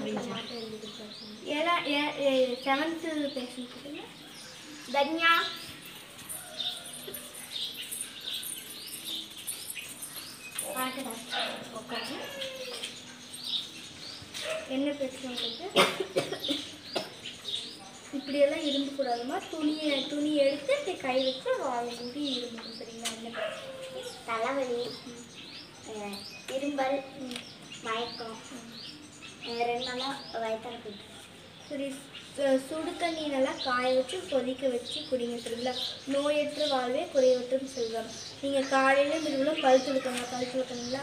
அப்படின்ச்சா ஏன்னா செவன்த்து பேசிட்டு தன்யா உட்காந்து என்ன பிரச்சனை உங்களுக்கு இப்படியெல்லாம் இரும்பக்கூடாதுமா துணியை துணி எடுத்து இப்படி கை வச்சு வாழை மூடி இரும்பணும் சரிங்களா என்ன பிரச்சனை தலைவலி அஹ், இரும்பல் மயக்கம் அஹ், ரெண்டு நாளாக வயிற்றால போயிட்டு சரி சு- சுடு தண்ணி நல்லா காய வச்சு கொதிக்க வச்சு குடிங்க சரிங்களா நோயற்ற வாழ்வே குறைவற்றும் செல்வம் நீங்கள் காலையில் மிருவலும் பல் துளுக்கங்க பல் துளுக்கணுங்களா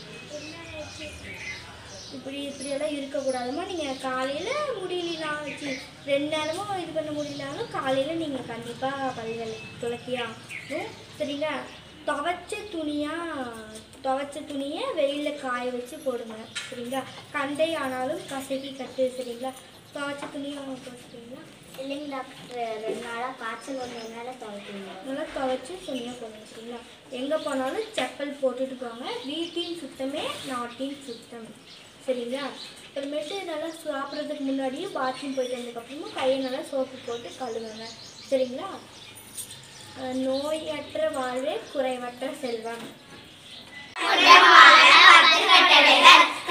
இப்படி இப்படியெல்லாம் இருக்கக்கூடாதுமா நீங்கள் காலையில் முடியலாம் வச்சு ரெண்டு நேரமும் இது பண்ண முடியலனாலும் காலையில் நீங்கள் கண்டிப்பாக பல் விளை துளக்கியா ஆகணும். சரிங்களா துவைச்ச துணியாக துவைச்ச துணியை வெயிலில் காய வச்சு போடுங்க சரிங்களா கண்டை ஆனாலும் கசக்கி கட்டு சரிங்களா துவைச்ச துணியாக போட்டுக்கிறீங்களா இல்லைங்க டாக்டர் ரெண்டு நாளாக காய்ச்சல் வந்ததுனால துவைக்கணும் நல்லா துவைச்சி துணியாக போடுங்க சரிங்களா எங்கே போனாலும் செப்பல் போட்டுட்டு போங்க வீட்டின் சுத்தமே நாட்டின் சுத்தம் சரிங்களா அப்புறமேட்டு நல்லா சாப்பிட்றதுக்கு முன்னாடியும் பாத்ரூம் போயிட்டு வந்ததுக்கப்புறமும் கையை நல்லா சோப்பு போட்டு கழுவுங்க சரிங்களா அஹ் நோயற்ற வாழ்வே குறைவற்ற செல்வம்